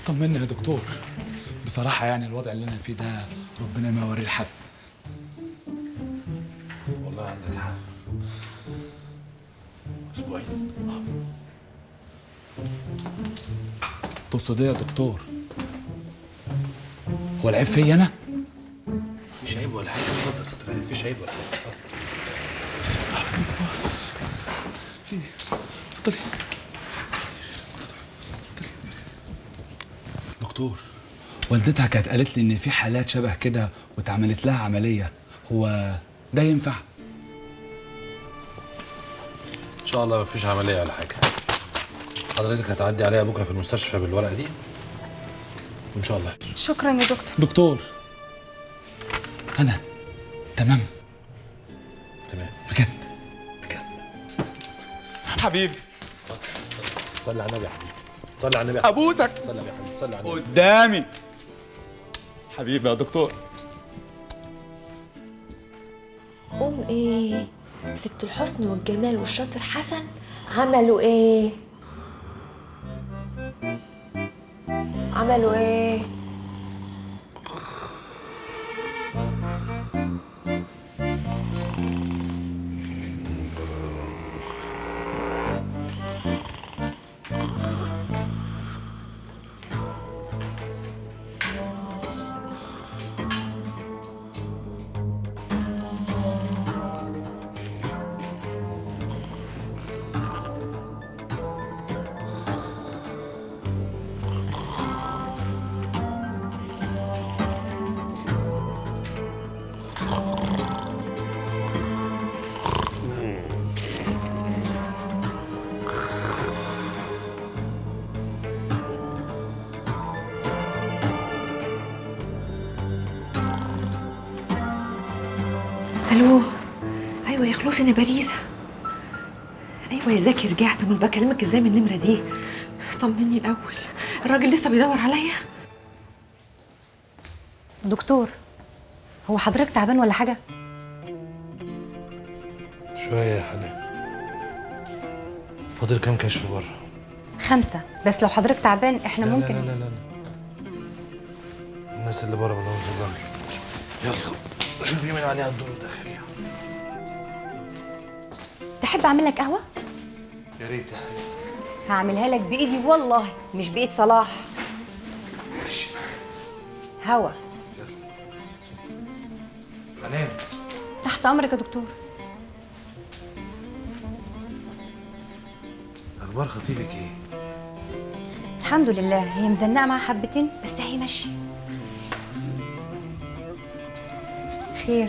طمنا يا دكتور بصراحة يعني الوضع اللي أنا فيه ده ربنا ما يوريه لحد والله عندك حق اسبوعين تقصد إيه يا دكتور؟ هو العيب فيا أنا؟ مفيش عيب ولا حاجه اتفضل استريح مفيش عيب ولا حاجه اتفضلي دكتور والدتها كانت قالت لي ان في حالات شبه كده واتعملت لها عمليه هو ده ينفع ان شاء الله مفيش عمليه ولا حاجه حضرتك هتعدي عليها بكره في المستشفى بالورقه دي وان شاء الله شكرا يا دكتور دكتور انا تمام تمام بجد بجد حبيبي صلي على النبي يا حبيبي صلي على النبي يا حبيبي ابوسك صلي يا حبيبي صلي على النبي قدامي حبيبي يا دكتور أم إيه؟ ست الحسن والجمال والشاطر حسن عملوا إيه؟ عملوا إيه؟ الو ايوه يا خلوص انا باريسه ايوه يا زكي رجعت امال بكلمك ازاي من النمره دي طمني الاول الراجل لسه بيدور عليا دكتور هو حضرتك تعبان ولا حاجه شويه يا حنان فاضل كام كشف بره خمسه بس لو حضرتك تعبان احنا لا ممكن لا لا لا لا الناس اللي بره مالهمش ظهر يلا شوفي مين عليها الدور الداخلي تحب اعمل لك قهوه يا ريت يا حبيبي هعملها لك بايدي والله مش بايد صلاح هوا حنان تحت امرك يا دكتور اخبار خطيبك ايه الحمد لله هي مزنقه معاها حبتين بس هي ماشيه خير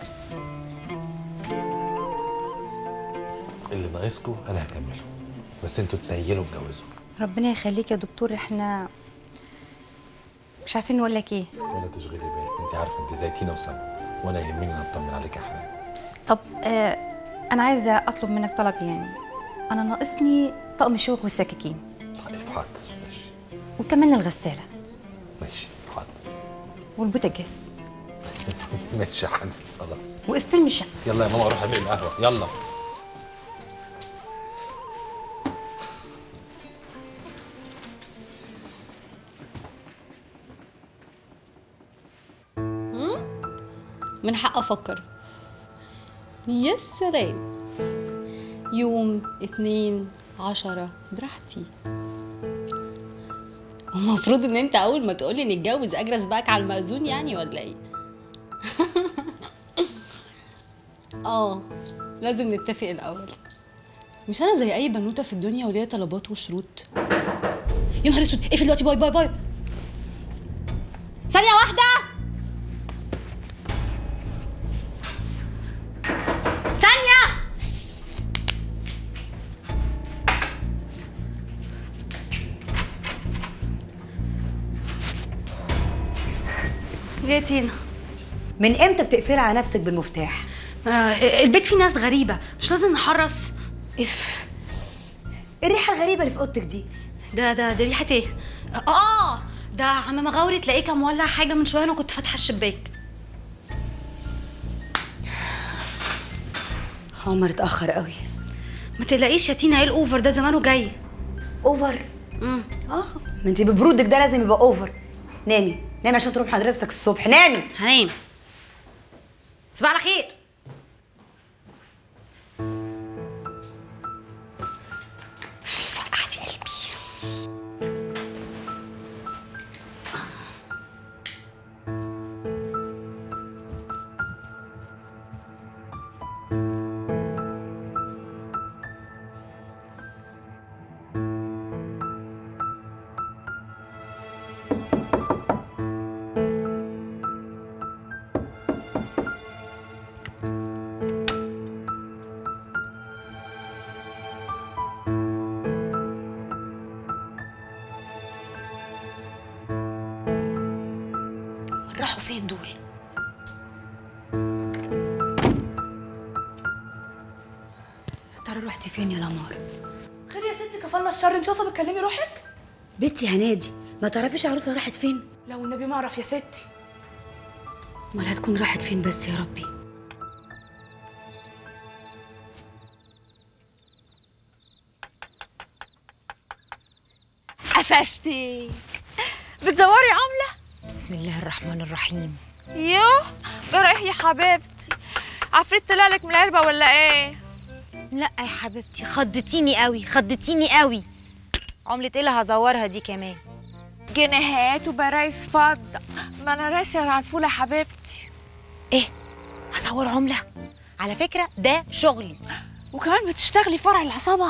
اللي ناقصكم انا هكمله بس انتوا تنيلوا اتجوزوا ربنا يخليك يا دكتور احنا مش عارفين نقول لك ايه ولا تشغلي بالك انت عارفه انت زي تينا وسما وانا يهمني ان اطمن عليك يا حنان طب آه انا عايزه اطلب منك طلب يعني انا ناقصني طقم الشوك والسكاكين طيب حاضر ماشي وكمان الغساله ماشي حاضر والبوتاجاز ماشي يا حنان خلاص واستلم الشقه يلا يا ماما روح اعملي القهوه يلا من حق افكر يا سلام يوم اتنين عشرة براحتي المفروض ان انت اول ما تقولي نتجوز اجرس باك على المأذون يعني ولا ايه اه لازم نتفق الاول مش انا زي اي بنوته في الدنيا وليا طلبات وشروط يا نهار اسود اقفل دلوقتي باي باي باي ثانيه واحده ثانيه يا تينا من امتى بتقفلي على نفسك بالمفتاح آه البيت فيه ناس غريبة مش لازم نحرص اف إيه الريحه الغريبه اللي في اوضتك دي ده ده ده ريحة ايه؟ اه ده عم مغاوري تلاقيه كان مولع حاجة من شوية انا كنت فاتحة الشباك عمر اتاخر قوي ما تقلقيش يا تينا ايه الاوفر ده زمانه جاي اوفر امم اه ما انت ببرودك ده لازم يبقى اوفر نامي نامي عشان تروح مدرستك الصبح نامي هنام صباح على خير قعدي قلبي راحوا فين دول يا ترى رحتي فين يا لمار خير يا ستي كفالة الشر انت واقفه بتكلمي روحك بنتي هنادي ما تعرفيش عروسه راحت فين لو النبي ما اعرف يا ستي امال هتكون راحت فين بس يا ربي قفشتك بتدوري عملة؟ بسم الله الرحمن الرحيم يوه جرح يا حبيبتي عفريت طلع لك من العلبة ولا ايه؟ لا يا حبيبتي خضتيني قوي خضتيني قوي عملة ايه اللي هزورها دي كمان جنيهات وبرايز فضة ما انا راسي على الفول يا حبيبتي ايه هزور عملة على فكرة ده شغلي وكمان بتشتغلي فرع العصابة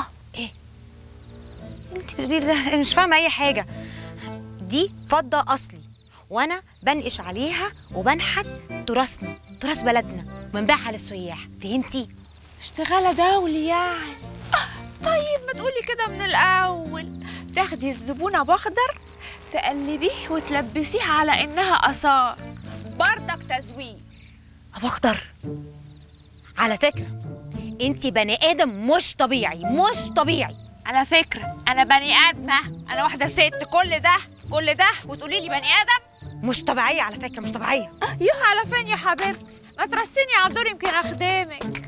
انت بتقولي ده مش فاهمة اي حاجة دي فضة اصلي وانا بنقش عليها وبنحت تراثنا تراث بلدنا وبنبيعها للسياح فهمتي اشتغالة دولي يعني طيب ما تقولي كده من الأول تاخدي الزبونة بخضر تقلبيه وتلبسيه على إنها آثار بردك تزويق ابو اخضر على فكرة انت بني ادم مش طبيعي مش طبيعي على فكرة أنا بني آدمة أنا واحدة ست كل ده كل ده وتقولي لي بني آدم مش طبيعية على فكرة مش طبيعية يوه على فين يا حبيبتي ما ترسيني على الدور يمكن أخدمك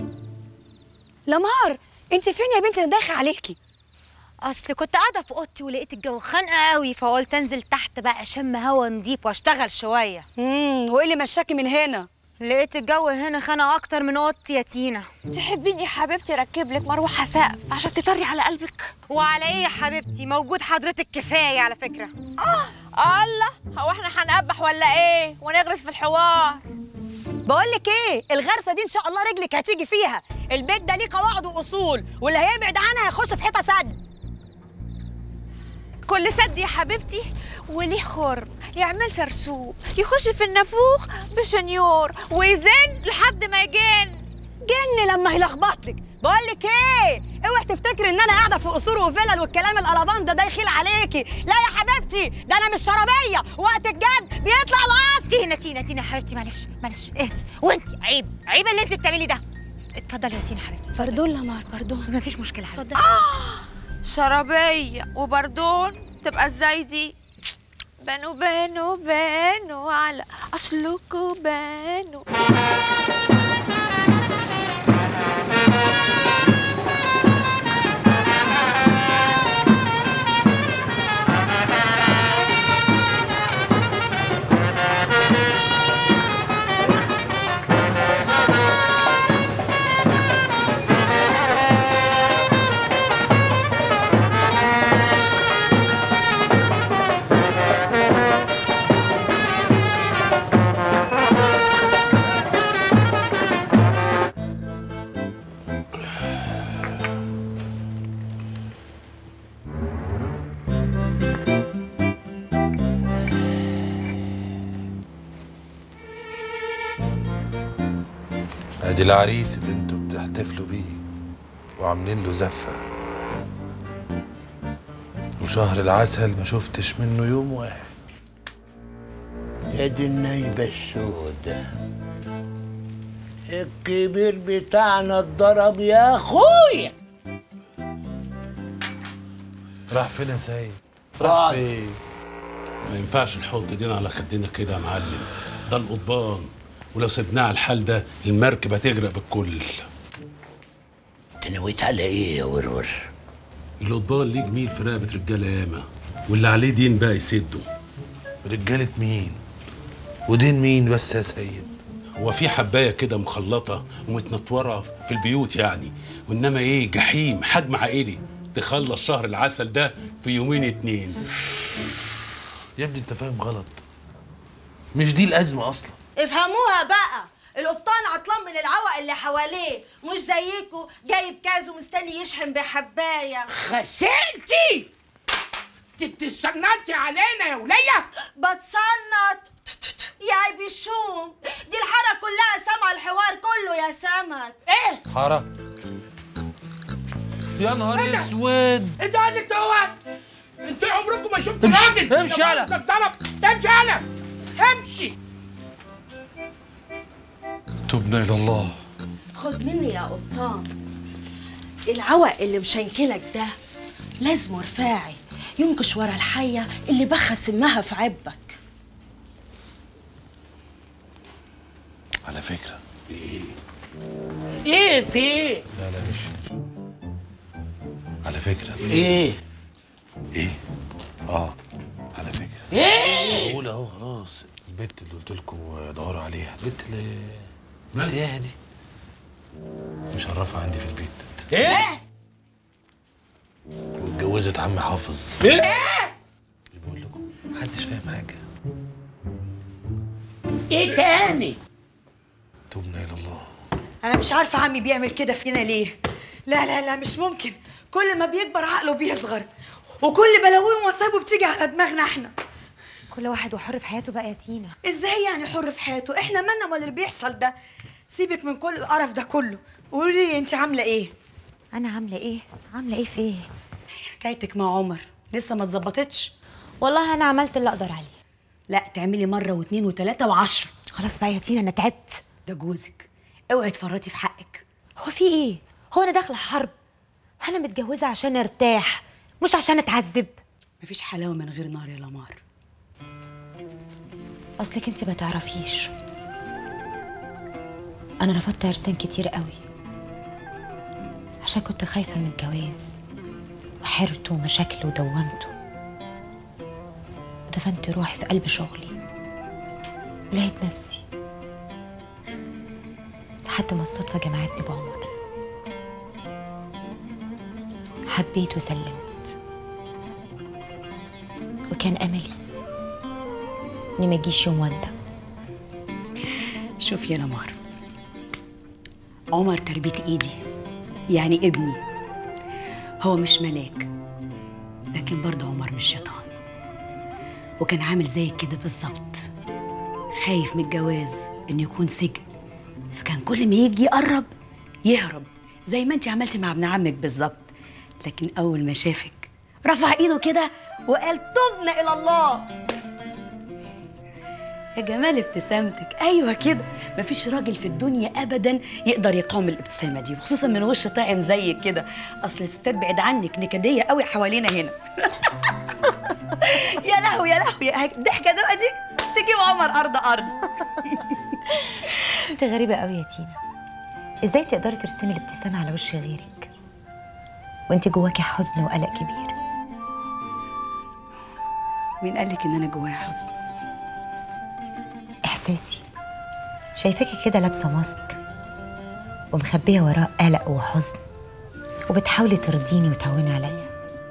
لمار انت فين يا بنتي انا داخله عليكي اصل كنت قاعده في اوضتي ولقيت الجو خانقه قوي فقلت انزل تحت بقى اشم هوا نضيف واشتغل شويه امم وايه اللي مشاكي من هنا لقيت الجو هنا خانقه اكتر من اوضتي يا تينا تحبيني يا حبيبتي أركب لك مروحة سقف عشان تطري على قلبك وعلى ايه يا حبيبتي موجود حضرتك كفايه على فكره الله هو احنا هنقبح ولا ايه ونغرس في الحوار بقول لك ايه الغرسه دي ان شاء الله رجلك هتيجي فيها البيت ده ليه قواعد واصول واللي هيبعد عنها هيخش في حيطه سد كل سد يا حبيبتي وليه خرم يعمل سرسوب يخش في النافوخ بشنيور ويزن لحد ما يجن جن لما هيلخبط لك بقول لك ايه اوعي تفتكري ان انا قاعده في قصور وفلل والكلام القلبان ده ده يخيل عليكي لا يا حبيبتي ده انا مش شرابيه وقت الجد بيطلع العصر تينا تينا تينا يا حبيبتي معلش معلش اهدي وانت عيب عيب اللي انت بتعملي ده اتفضلي يا تينا حبيبتي باردون لمار باردون مفيش مشكله حبيبتي شرابية وبردون تبقى ازاي دي بانوا بانوا بانوا على اصلكوا بانوا ادي العريس اللي انتوا بتحتفلوا بيه وعاملين له زفه وشهر العسل ما شفتش منه يوم واحد يا دي النايبة السودة الكبير بتاعنا اتضرب يا اخويا راح فين يا سيد؟ راح فين؟ ما ينفعش نحط ايدينا على خدنا كده يا معلم ده القضبان ولو سبناه على الحال ده المركب هتغرق بالكل انت نويت على ايه يا ورور؟ القضبان ليه جميل في رقبه رجاله ياما واللي عليه دين بقى يسده رجالة مين ودين مين بس يا سيد هو في حبايه كده مخلطه ومتنطوره في البيوت يعني وانما ايه جحيم حجم عائلي تخلص شهر العسل ده في يومين اتنين يا ابني انت فاهم غلط مش دي الازمه اصلا افهموها بقى القبطان عطلان من العوق اللي حواليه مش زيكوا جايب كاز ومستني يشحن بحبايه خسرتي انت بتتصنطي علينا يا ولية بتصنط يا عيب الشوم دي الحاره كلها سامعه الحوار كله يا سمك ايه حاره يا نهار اسود انت قاعد دوت انت عمركم ما شفتوا امشي، راجل امشي يالا. طلب امشي يالا امشي تبنا الى الله خد مني يا قبطان العوق اللي مشنكلك ده لازمه رفاعي ينكش ورا الحيه اللي بخى سمها في عبك على فكره ايه في ايه لا لا مش على فكره ايه ايه اه على فكره ايه بقول اهو خلاص البت اللي قلت لكم دوروا عليها البت اللي مالها دي مشرفه عندي في البيت ايه واتجوزت عم حافظ ايه بقول لكم محدش فاهم حاجه ايه تاني تبنا الى الله انا مش عارفه عمي بيعمل كده فينا ليه لا لا لا مش ممكن كل ما بيكبر عقله بيصغر وكل بلاويه ومصايبه بتيجي على دماغنا احنا كل واحد وحر في حياته بقى يا تينا ازاي يعني حر في حياته احنا مالنا ولا اللي بيحصل ده سيبك من كل القرف ده كله قولي لي انت عامله ايه انا عامله ايه عامله ايه في ايه حكايتك مع عمر لسه ما اتظبطتش والله انا عملت اللي اقدر عليه لا تعملي مره واثنين وثلاثه وعشرة خلاص بقى يا تينا انا تعبت ده جوزك اوعي تفرطي في حقك هو في ايه هو انا داخله حرب انا متجوزه عشان ارتاح مش عشان اتعذب مفيش حلاوه من غير نار يا لمار اصلك انت ما تعرفيش انا رفضت عرسان كتير قوي عشان كنت خايفه من الجواز وحيرته ومشاكله ودوامته ودفنت روحي في قلب شغلي ولقيت نفسي لحد ما الصدفه جمعتني بعمر حبيت وسلمت وكان املي اني ما اجيش يوم واندم شوف يا نمار عمر تربية ايدي يعني ابني هو مش ملاك لكن برضه عمر مش شيطان وكان عامل زيك كده بالظبط خايف من الجواز انه يكون سجن فكان كل ما يجي يقرب يهرب زي ما انت عملتي مع ابن عمك بالظبط لكن اول ما شافك رفع ايده كده وقال تبنا الى الله يا جمال ابتسامتك ايوه كده مفيش راجل في الدنيا ابدا يقدر يقاوم الابتسامه دي وخصوصا من وش طاعم زيك كده اصل الستات بعيد عنك نكديه قوي حوالينا هنا يا لهوي يا لهوي الضحكه ده دي تجيب عمر ارض ارض انت غريبه قوي يا تينا ازاي تقدري ترسمي الابتسامه على وش غيرك وانت جواكي حزن وقلق كبير مين قال لك ان انا جوايا حزن احساسي شايفاكي كده لابسه ماسك ومخبيه وراه قلق وحزن وبتحاولي ترضيني وتهوني عليا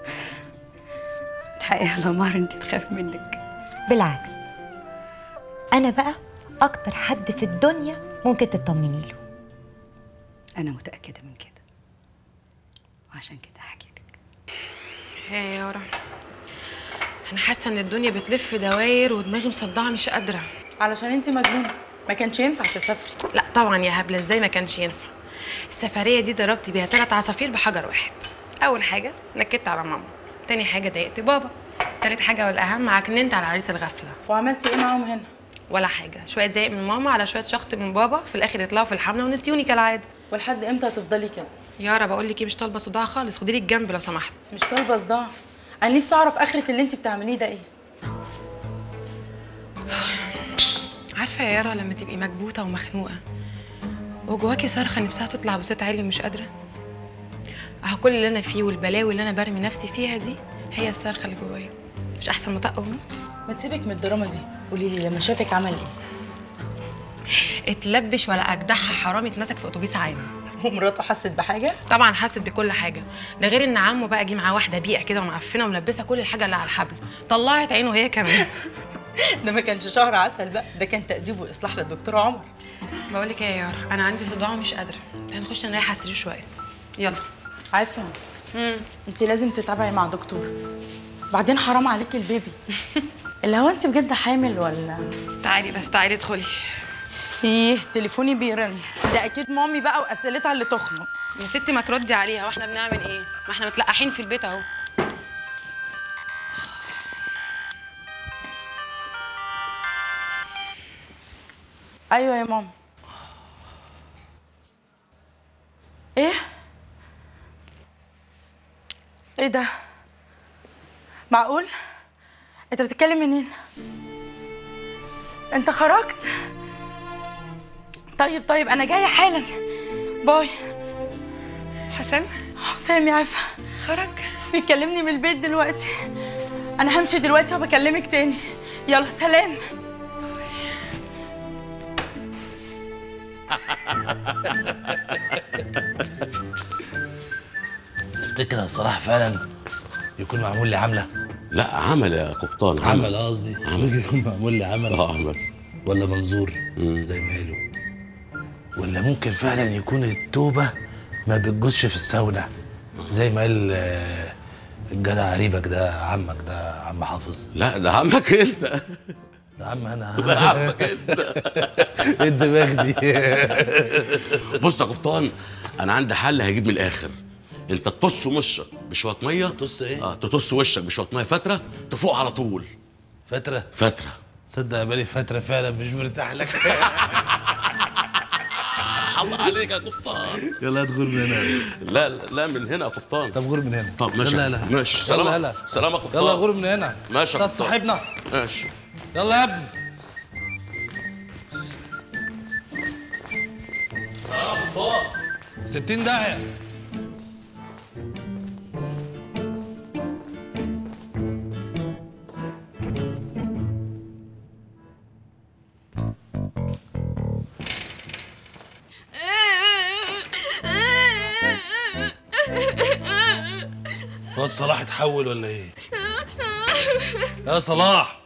الحقيقه يا لمار انت تخاف منك بالعكس انا بقى اكتر حد في الدنيا ممكن تطمني له انا متاكده من كده وعشان كده هحكي لك هي يا يارا انا حاسه ان الدنيا بتلف دواير ودماغي مصدعه مش قادره علشان انت مجنونه ما كانش ينفع تسافري لا طبعا يا هبله ازاي ما كانش ينفع السفريه دي ضربت بيها ثلاث عصافير بحجر واحد اول حاجه نكدت على ماما تاني حاجه ضايقت بابا تالت حاجه والاهم عكننت على عريس الغفله وعملتي ايه معاهم هنا ولا حاجه شويه زعيق من ماما على شويه شخط من بابا في الاخر يطلعوا في الحمله ونسيوني كالعاده ولحد امتى هتفضلي كده يارا بقول لك ايه مش طالبه صداع خالص خدي لي الجنب لو سمحت مش طالبه صداع انا نفسي اعرف اخره اللي انت بتعمليه ده ايه عارفه يا يارا لما تبقي مكبوته ومخنوقه وجواكي صرخه نفسها تطلع بصوت عالي مش قادره اهو كل اللي انا فيه والبلاوي اللي انا برمي نفسي فيها دي هي الصرخه اللي جوايا مش احسن ما طق وموت ما تسيبك من الدراما دي قولي لي لما شافك عمل ايه اتلبش ولا اجدعها حرامي اتمسك في اتوبيس عام ومراته حست بحاجه طبعا حست بكل حاجه ده غير ان عمه بقى جه معاه واحده بيئه كده ومعفنه وملبسه كل الحاجه اللي على الحبل طلعت عينه هي كمان ده ما كانش شهر عسل بقى ده كان تأديب واصلاح للدكتور عمر بقول لك ايه يا يارا انا عندي صداع ومش قادره تعالي نخش نريح على السرير شويه يلا عارفه انت لازم تتابعي مع دكتور بعدين حرام عليكي البيبي اللي هو انت بجد حامل ولا تعالي بس تعالي ادخلي ايه تليفوني بيرن ده اكيد مامي بقى واسئلتها اللي تخنق يا ستي ما تردي عليها واحنا بنعمل ايه ما احنا متلقحين في البيت اهو ايوه يا ماما ايه ايه ده معقول انت بتتكلم منين انت خرجت طيب طيب انا جايه حالا باي حسام حسام يا عفا خرج بيكلمني من البيت دلوقتي انا همشي دلوقتي وبكلمك تاني يلا سلام تفتكر يا صلاح فعلا يكون معمول لي عمله لا عمل يا قبطان عمل قصدي ممكن يكون معمول لي عمل اه عمل ولا منظور زي ما قالوا ولا ممكن فعلا يكون التوبه ما بتجوزش في الساونا زي ما قال آه، الجدع قريبك ده عمك ده عم حافظ لا ده عمك انت ده عم انا ده عمك انت ايه الدماغ دي بص يا قبطان انا عندي حل هيجيب من الاخر انت تطص وشك بشويه ميه تطص ايه؟ اه تطص وشك بشويه ميه فتره تفوق على طول فتره فتره صدق يا بالي فتره فعلا مش مرتاح لك الله عليك يا قبطان يلا ادخل من هنا لا لا لا من هنا يا قبطان طب غور من هنا طب ماشي يلا يلا ماشي يلا سلام يلا سلام يا قبطان يلا غور من هنا ماشي يا انت قبطان. صاحبنا ماشي يلا يا ابني ستين داهية هو صلاح اتحول ولا ايه؟ يا صلاح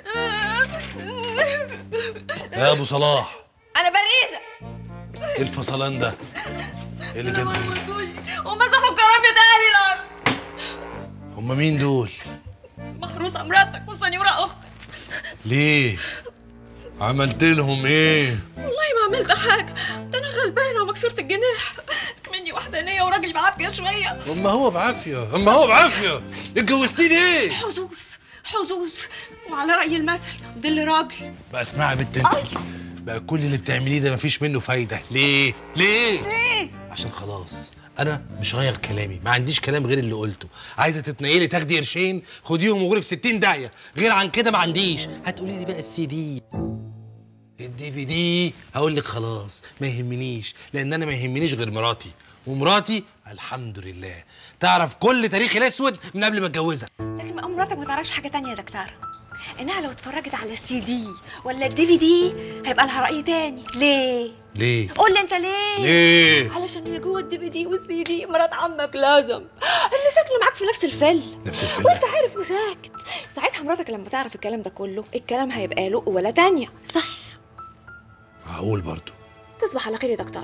يا ابو صلاح انا باريزه ايه الفصلان ده؟ ايه اللي جاب ومسحوا كرامة اهلي الارض هم مين دول؟ محروسه مراتك والسنيوره اختك ليه؟ عملت لهم ايه؟ والله ما عملت حاجه ده انا غلبانه ومكسوره الجناح مني وحدانيه وراجل بعافيه شويه اما هو بعافيه اما هو بعافيه اتجوزتيني ايه؟ حظوظ حظوظ وعلى راي المثل ضل راجل بقى اسمعي يا بنت انت بقى كل اللي بتعمليه ده مفيش منه فايده ليه؟ ليه؟ ليه عشان خلاص انا مش غير كلامي ما عنديش كلام غير اللي قلته عايزه تتنقلي تاخدي قرشين خديهم وغوري في 60 داهيه غير عن كده ما عنديش هتقولي لي بقى السي دي الدي في دي هقول لك خلاص ما يهمنيش لان انا ما يهمنيش غير مراتي ومراتي الحمد لله تعرف كل تاريخي الاسود من قبل ما اتجوزها لكن ما مراتك ما تعرفش حاجه تانية يا دكتور انها لو اتفرجت على السي دي ولا الدي في دي هيبقى لها راي تاني ليه ليه قول لي انت ليه ليه؟ علشان اللي جوه الدي في دي والسي دي مرات عمك لازم اللي ساكنه معاك في نفس الفيلا نفس الفيلا وانت عارف وساكت ساعتها مراتك لما تعرف الكلام ده كله الكلام هيبقى له ولا تانية صح هقول برضو تصبح على خير يا دكتور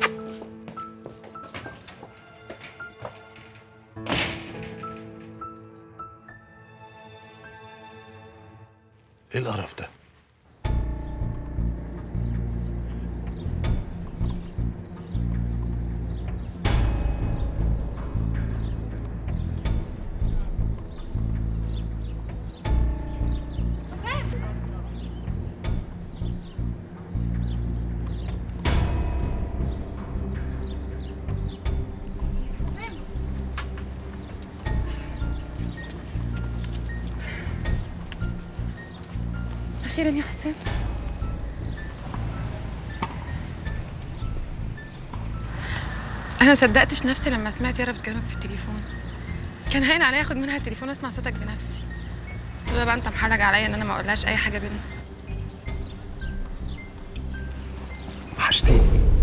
ايه القرف ده؟ اخيرا يا حسام انا ما صدقتش نفسي لما سمعت يارا بتكلمك في التليفون كان هين عليا اخد منها التليفون واسمع صوتك بنفسي بس لولا بقى انت محرج عليا ان انا ما اقولهاش اي حاجه بينا وحشتيني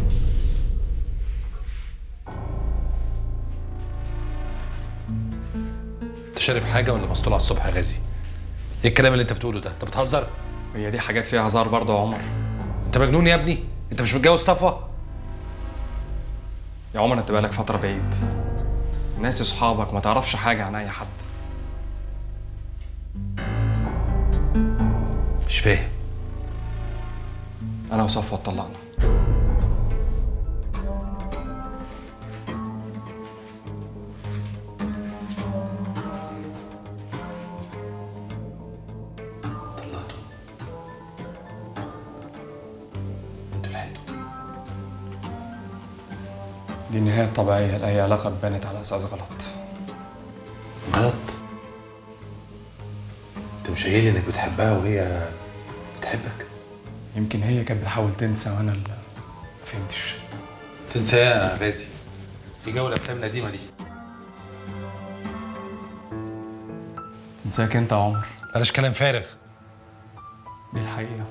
انت شارب حاجه ولا مسطول على الصبح يا غازي ايه الكلام اللي انت بتقوله ده انت بتهزر هي دي حاجات فيها هزار برضه يا عمر انت مجنون يا ابني انت مش متجوز صفوه يا عمر انت بقالك فتره بعيد ناسي صحابك ما تعرفش حاجه عن اي حد مش فاهم انا وصفوه اتطلقنا دي النهاية الطبيعية لأي علاقة اتبنت على أساس غلط غلط انت مش قايل لي انك بتحبها وهي بتحبك يمكن هي كانت بتحاول تنسى وأنا اللي ما فهمتش تنسى يا غازي في جو الافلام القديمه دي تنساك أنت يا عمر بلاش كلام فارغ دي الحقيقة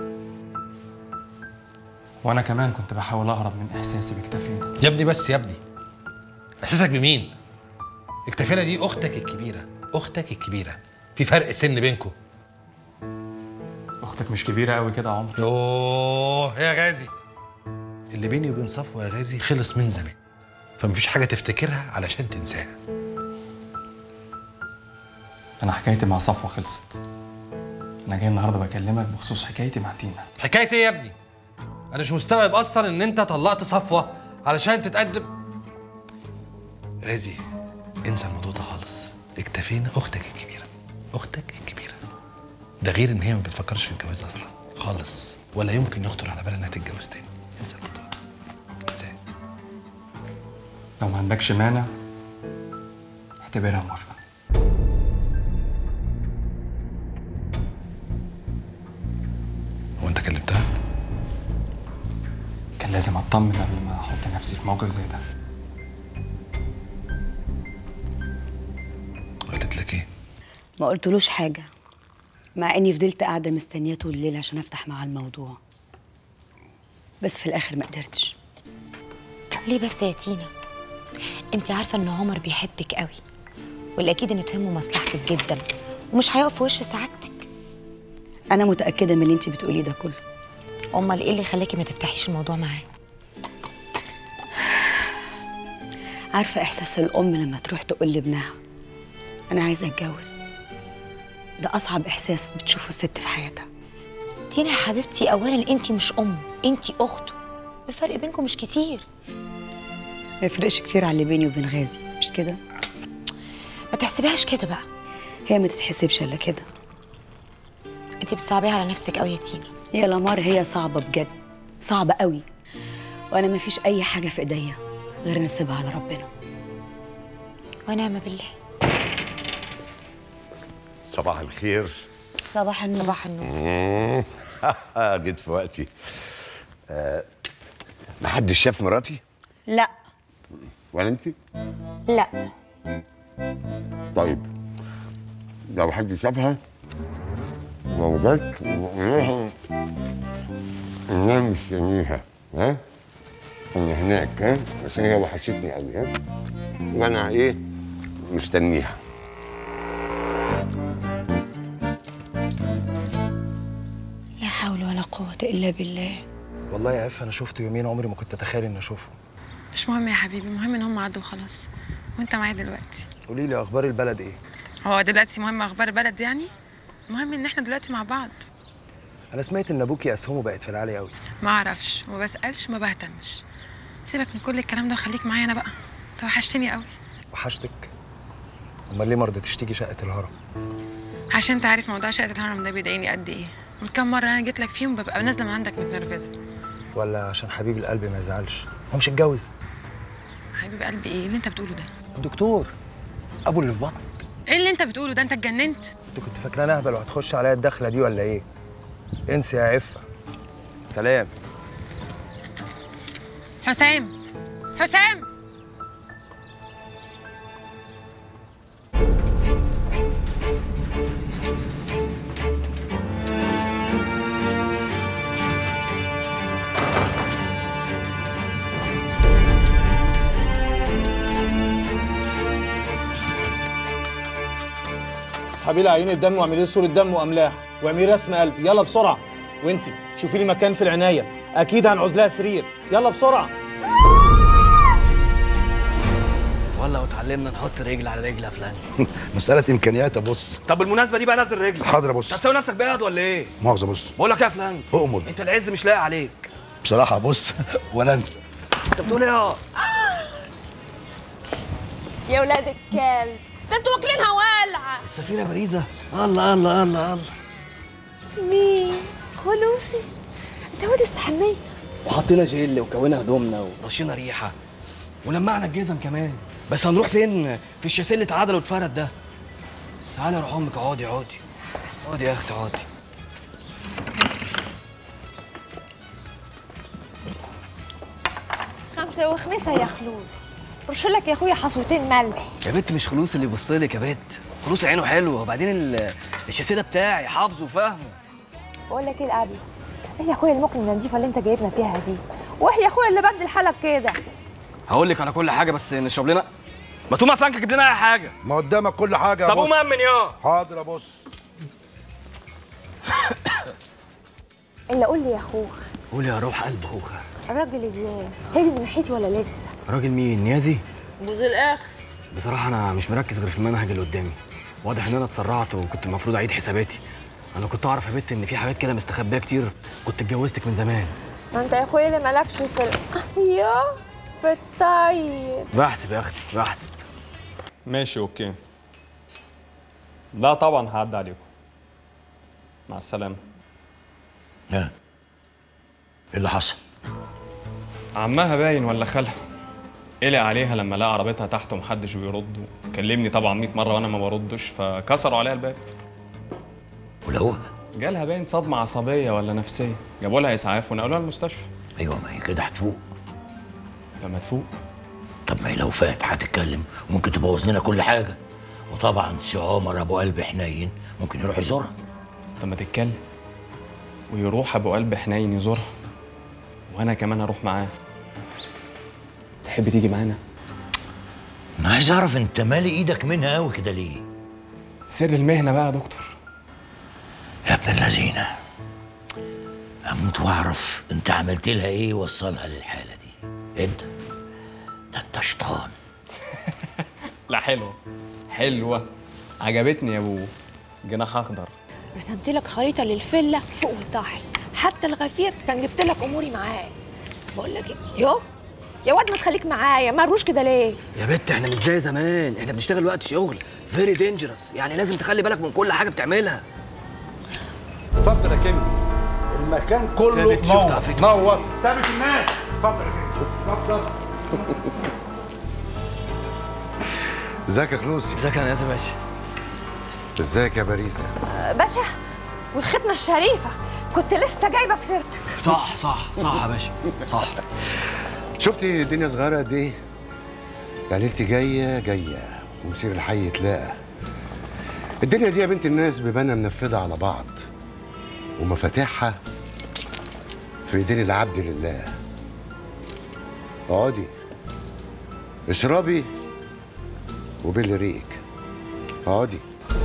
وأنا كمان كنت بحاول أهرب من إحساسي باكتفينا يا ابني بس يا ابني احساسك بمين اكتفينا دي اختك الكبيره اختك الكبيره في فرق سن بينكم أختك مش كبيرة قوي كده يا عمر يوه يا غازي اللي بيني وبين صفوه يا غازي خلص من زمان فمفيش حاجه تفتكرها علشان تنساها أنا حكايتي مع صفوة خلصت أنا جاي النهاردة بكلمك بخصوص حكايتي مع تينا حكايه ايه يا ابني انا مش مستوعب اصلا ان انت طلقت صفوه علشان تتقدم غازي انسى الموضوع ده خالص اكتفينا اختك الكبيره اختك الكبيره ده غير ان هي ما بتفكرش في الجواز اصلا خالص ولا يمكن يخطر على بالها انها تتجوز تاني انسى الموضوع ده انساه لو ما عندكش مانع اعتبرها موافقة هو انت كلمتها كان لازم أطمن قبل ما أحط نفسي في موقف زي ده قالت لك ايه ما قلتلوش حاجة مع اني فضلت قاعدة مستنياه طول الليل عشان افتح معاه الموضوع بس في الاخر ما قدرتش ليه بس يا تينا انت عارفه ان عمر بيحبك قوي والاكيد ان تهمه مصلحتك جدا ومش هيقف في وش سعادتك انا متأكدة من اللي انت بتقوليه ده كله امال ايه اللي خلاكي ما تفتحيش الموضوع معاه عارفة احساس الام لما تروح تقول لابنها انا عايزة اتجوز ده اصعب احساس بتشوفه الست في حياتها تينا يا حبيبتي اولا انت مش ام انت اخته والفرق بينكم مش كتير ما يفرقش كتير على اللي بيني وبين غازي مش كده ما تحسبيهاش كده بقى هي ما تتحسبش الا كده انت بتصعبيها على نفسك قوي يا تينا يا لمار هي صعبة بجد صعبة قوي وانا ما فيش اي حاجة في ايديا غير نسيبها على ربنا ونعم بالله صباح الخير صباح النور صباح النور مم. جيت في وقتي آه، محدش شاف مراتي لا ولا انت لا طيب لو حد شافها لو جت وقولها ان انا مستنيها ها انا هناك ها عشان هي وحشتني قوي ها وانا ايه مستنيها لا حول ولا قوة الا بالله والله يا اف انا شفته يومين عمري ما كنت اتخيل اني اشوفه مش مهم يا حبيبي المهم ان هم عدوا خلاص وانت معايا دلوقتي قولي لي اخبار البلد ايه هو دلوقتي مهم اخبار البلد يعني المهم ان احنا دلوقتي مع بعض انا سمعت ان ابوكي اسهمه بقت في العالي قوي ما اعرفش وما بسالش وما بهتمش سيبك من كل الكلام ده وخليك معايا انا بقى انت وحشتني قوي وحشتك امال ليه ما رضيتيش تيجي شقه الهرم عشان انت عارف موضوع شقه الهرم ده بيضايقني قد ايه والكام مره انا جيت لك فيهم ببقى نازله من عندك متنرفزه ولا عشان حبيب القلب ما يزعلش هو مش اتجوز حبيب قلبي ايه اللي انت بتقوله ده الدكتور ابو اللي في بطنك ايه اللي انت بتقوله ده انت اتجننت انت كنت فاكراني اهبل وهتخش عليا الدخله دي ولا ايه انسي يا عفه سلام حسام حسام اسحبي لي عينه دم واعملي لي صوره دم واملاح واعملي رسم قلب يلا بسرعه وانت شوفي لي مكان في العنايه اكيد هنعوز لها سرير يلا بسرعه والله وتعلمنا نحط رجل على رجل يا فلان مسألة إمكانيات أبص طب بالمناسبه دي بقى نزل رجل حاضر يا بص. انت هتساوي نفسك بيض ولا ايه مؤاخذة بص بقول لك ايه يا فلان أؤمر انت العز مش لاقي عليك بصراحة بص ولا أنت انت بتقول ايه اه يا ولاد الكلب ده انتوا واكلينها والعه السفينه باريزه الله الله الله الله مين خلوصي انت واد استحميت وحطينا جل وكونا هدومنا ورشينا ريحه ولمعنا الجزم كمان بس هنروح فين في الشاسيه اللي اتعدل واتفرد ده تعالى يا روح امك اقعدي اقعدي اقعدي يا اختي اقعدي خمسة وخمسة يا خلوص رش لك يا اخويا حصوتين ملح يا بنت مش خلوص اللي يبص لك يا بنت خلوص عينه حلوه وبعدين ال- الشاسيه ده بتاعي حافظه وفاهمه بقول لك ايه القبل ايه يا اخويا المكنه النظيفه اللي انت جايبنا فيها دي وايه يا اخويا اللي بدل حالك كده هقول لك على كل حاجه بس نشرب لنا ما تقوم يا فرانك جيب لنا اي حاجه ما قدامك كل حاجة يا طب بص قوم امن يا حاضر يا بص الا قول لي يا اخوك قول يا روح قلب خوخه الراجل ازاي هاجي من ناحيتي ولا لسه راجل مين نيازي بوز الاخس بصراحه انا مش مركز غير في المنهج اللي قدامي واضح ان انا اتسرعت وكنت المفروض اعيد حساباتي انا كنت اعرف يا بت ان في حاجات كده مستخبيه كتير كنت اتجوزتك من زمان ما انت يا اخويا اللي مالكش في ال... يا في الطيب بحسب يا اختي بحسب ماشي اوكي لا طبعا هعدي عليكم مع السلامة ها ايه اللي حصل؟ عمها باين ولا خالها قلق عليها لما لقى عربيتها تحت ومحدش بيرد كلمني طبعا 100 مرة وانا ما بردش فكسروا عليها الباب ولو جالها باين صدمة عصبية ولا نفسية جابوا لها اسعاف ونقلوها المستشفى ايوه ما هي كده هتفوق طب ما تفوق طب ما هي لو فات هتتكلم وممكن تبوظ لنا كل حاجة وطبعا سي عمر ابو قلب حنين ممكن يروح يزورها طب ما تتكلم ويروح ابو قلب حنين يزورها وانا كمان اروح معاه تحب تيجي معانا انا عايز اعرف انت مالي ايدك منها قوي كده ليه؟ سر المهنة بقى يا دكتور يا ابن اللذينه اموت واعرف انت عملت لها ايه وصلها للحاله دي انت ده انت شيطان لا حلوة حلوة عجبتني يا ابو جناح اخضر رسمت لك خريطه للفيلا فوق وتحت حتى الغفير سنجفت لك اموري معاه بقول لك ايه يو يا واد ما تخليك معايا مروش كده ليه يا بت احنا مش زي زمان احنا بنشتغل وقت شغل فيري دينجرس يعني لازم تخلي بالك من كل حاجه بتعملها اتفضل يا كيمي المكان كله يا بت شفت نور عفريت. نور ثابت الناس اتفضل يا كيمي اتفضل ازيك يا خلوصي ازيك يا ناس يا باشا ازيك يا باريسا آه، باشا والختمه الشريفه كنت لسه جايبه في سيرتك صح صح صح يا باشا صح شفتي الدنيا صغيره قد ايه يعني انت جايه جايه ومسير الحي يتلاقى الدنيا دي يا بنت الناس بيبانها منفذه على بعض ومفاتيحها في ايدين العبد لله اقعدي اشربي وبل ريق اقعدي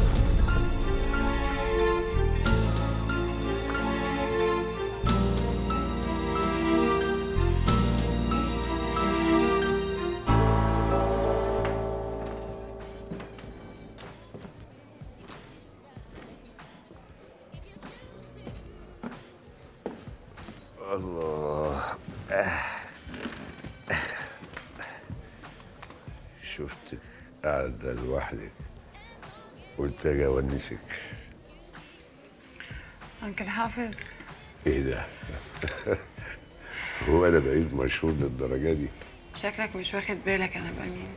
الله شفتك قاعدة لوحدك قلت اجي اونسك انكل حافظ ايه ده؟ هو انا بقيت مشهور للدرجة دي؟ شكلك مش واخد بالك انا بقى مين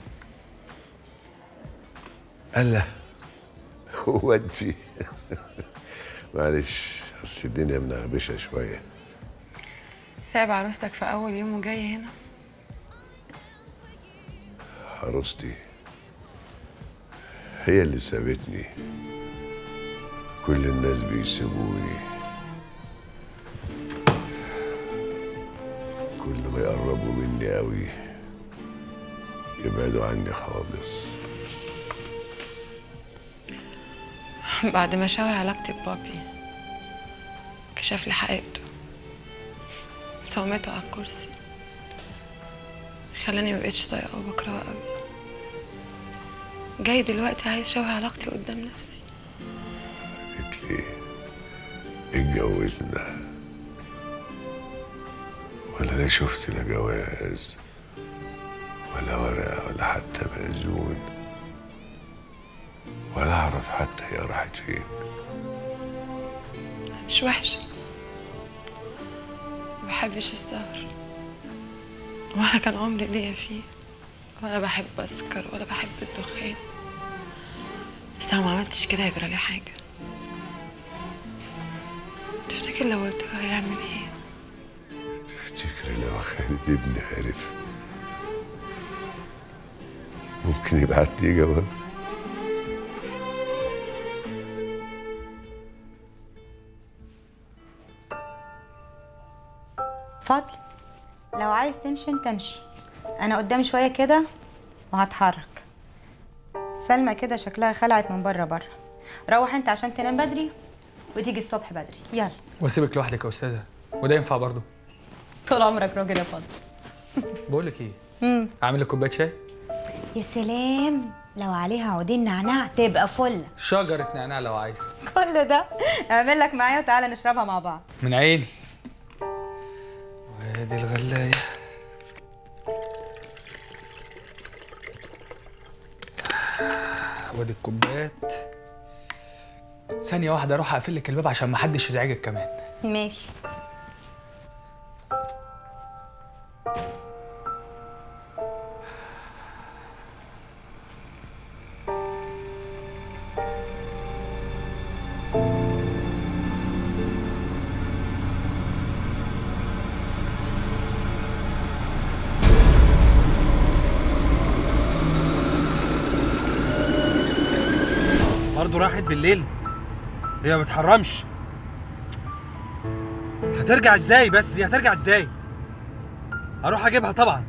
الله هو انت معلش اصل الدنيا منغبشة شوية سايب عروستك في اول يوم وجاي هنا عروستي هي اللي سابتني كل الناس بيسيبوني كل ما يقربوا مني قوي يبعدوا عني خالص بعد ما شوه علاقتي ببابي كشف لي حقيقته صومته على الكرسي خلاني مبقتش طايقه وبكرهه قوي جاي دلوقتي عايز شوه علاقتي قدام نفسي قالت لي اتجوزنا ولا لا شفت لا جواز ولا ورقة ولا حتى مأذون ولا أعرف حتى هي راحت فين مش وحشة مبحبش السهر ولا كان عمري ليا فيه ولا بحب أسكر ولا بحب الدخان بس أنا ما عملتش كده يجرى لي حاجة تفتكر لو قلت له هيعمل ايه؟ تفتكري لو خالد ابني عرف ممكن يبعت لي جواب فضل لو عايز تمشي انت امشي انا قدامي شويه كده وهتحرك سلمى كده شكلها خلعت من بره بره روح انت عشان تنام بدري وتيجي الصبح بدري يلا واسيبك لوحدك يا استاذه وده ينفع برضه طول عمرك راجل يا فضل بقول لك ايه مم. اعمل لك كوبايه شاي يا سلام لو عليها عودين نعناع تبقى فل شجره نعناع لو عايز كل ده اعمل لك معايا وتعالى نشربها مع بعض من عيني وادي الغلايه وادي الكوبايات ثانية واحدة اروح اقفل لك الباب عشان ما حدش يزعجك كمان ماشي برضه راحت بالليل هي ما بتحرمش هترجع ازاي بس دي هترجع ازاي هروح اجيبها طبعا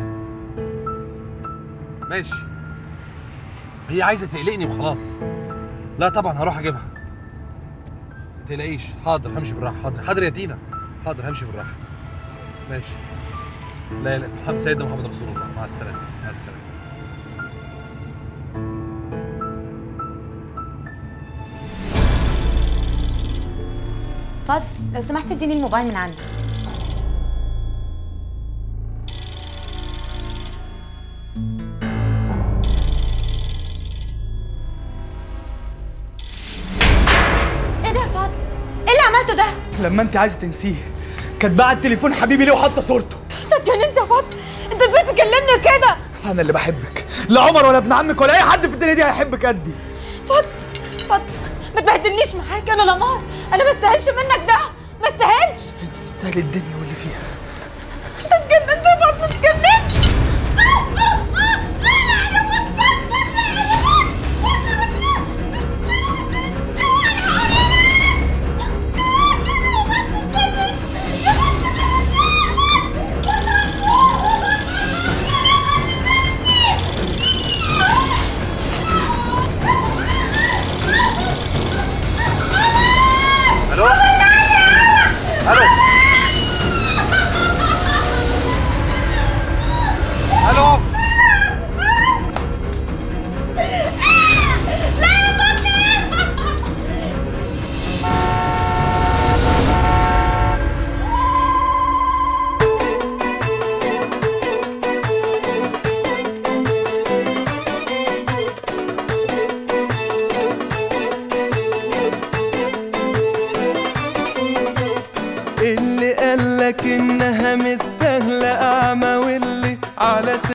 ماشي هي عايزه تقلقني وخلاص لا طبعا هروح اجيبها ما تقلقيش حاضر همشي بالراحه حاضر حاضر يا تينا حاضر همشي بالراحه ماشي لا لا محمد سيدنا محمد رسول الله مع السلامه مع السلامه فضل لو سمحت اديني الموبايل من عندك ايه ده يا فضل ايه اللي عملته ده لما انت عايزه تنسيه كانت باعت تليفون حبيبي ليه وحاطه صورته انت اتجننت يا فضل انت ازاي تكلمني كده انا اللي بحبك لا عمر ولا ابن عمك ولا اي حد في الدنيا دي هيحبك قدي فضل فضل ما تبهدلنيش معاك انا لمار انا ما استاهلش منك ده ما استاهلش انت تستاهل الدنيا واللي فيها انت اتجننت يا فضل اتجننت الو الو الو اللي قالك انها مستاهله اعمى واللي على